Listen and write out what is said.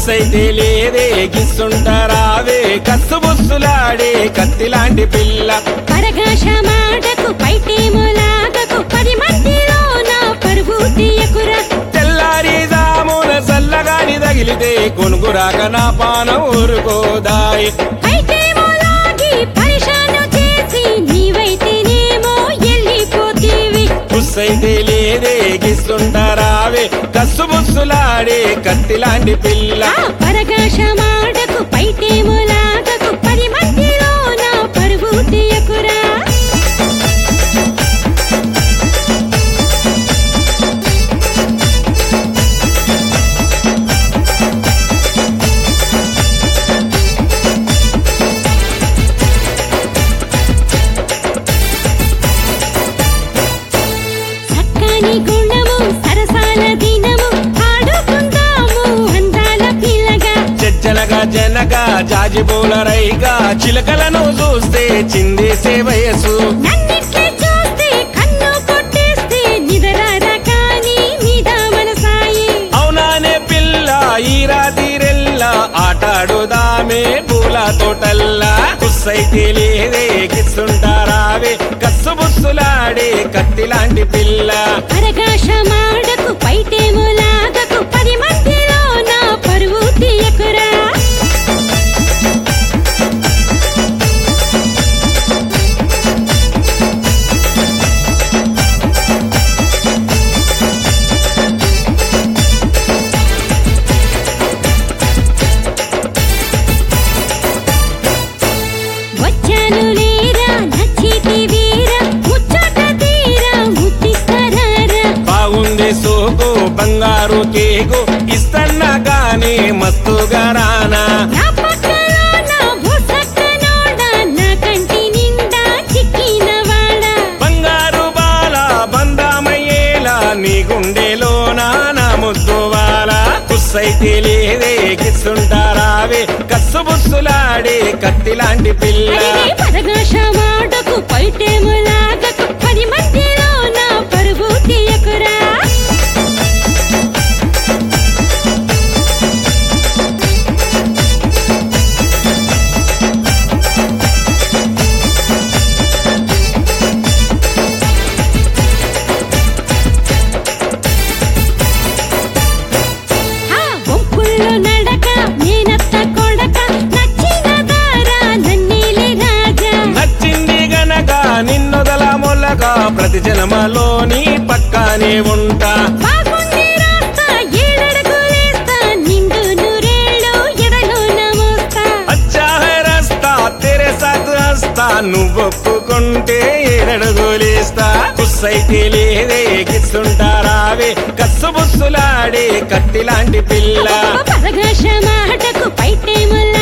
బుస్సైతే లేదే గిస్సుంటారావే కస్సు బుస్సులాడే కత్తి లాంటి పిల్ల పరగాశ మాటకు పైటేములాగకు పది మందిలో నా పరుగు తీయకురా తెల్లారి జామున చల్లగాని తగిలితే కొనుగురాక నా పానం ఊరుకోదాయి పైటేములాగి పరిశాను చేసి నీవైతేనేమో ఎల్లిపోతీవి బుస్సైతే లేదే గిస్సుంటారావే కస్సు బుస్సులాడే కత్తి లాంటి పిల్ల ఆ పరగాశ మాటకు పైటేములాగకు పది మందిలో నా పరుగు తీయకురా చక్కని గుణము సరసాల దినము ఆడుకుందాము అందాల పిల్లగా చెచ్చనగా జనగా జాజిబూల రైగా చిలకలను చూస్తే చిందేసే వయసు నన్నిట్లే చూస్తే కన్ను కొట్టేస్తే నిదరారా కానీ మీద మనసాయి అవునానే పిల్ల ఈ రాతిరెల్ల ఆటాడుదామే పూల తోటల్లా కుస్సైతే లేదే కిస్సుంటారావే కస్సు బుస్సులాడే కత్తి లాంటి పిల్ల పరగాశ మాడకు పైటేములాగకు పది మందిలో నా పరువు తీయకురా వచ్చాను లేరా నచ్చితి వీరా ముచ్చట తీరా ముట్టిస్తారా బాగుంది సోకు బంగారు కేకు ఇస్తన్నా గానీ మస్తుగా రానా నా పక్కలో నా భూసక్కనోడ నా కంటి నిండా చిక్కినవాడ బంగారు బాల బందామయ్యేలా నీ గుండెలోన నా ముద్దువాల కుస్సైతే లేదే కిస్సుంటారావే కస్సు బుస్సులాడే కత్తి లాంటి పిల్ల అడిగే పరగాశ మాటకు పైటేములాగకు పది మందిలో నా పరుగు తీయకురా ఆ బొంకుల్లో నడక నేనత్త కొడక నచ్చిన దారా నన్నీలి రాజా నచ్చింది గనక నిన్నొదల మొలక ప్రతి జన్మలోని పక్కనే ఉంటా బాగుంది రాస్తా ఏడడుగులేస్తా నిండు నూరేళ్ళు ఎడలో నమోస్తా అచ్చా హై రస్తా తెరే సాత్ హస్తా నువ్వొప్పుకుంటే ఏడడుగులేస్తా కుస్సైతే లేదే కిస్సుంటారావే కస్సు బుస్సులాడే కత్తి లాంటి పిల్ల పరగాశ మాటకు పైటేముల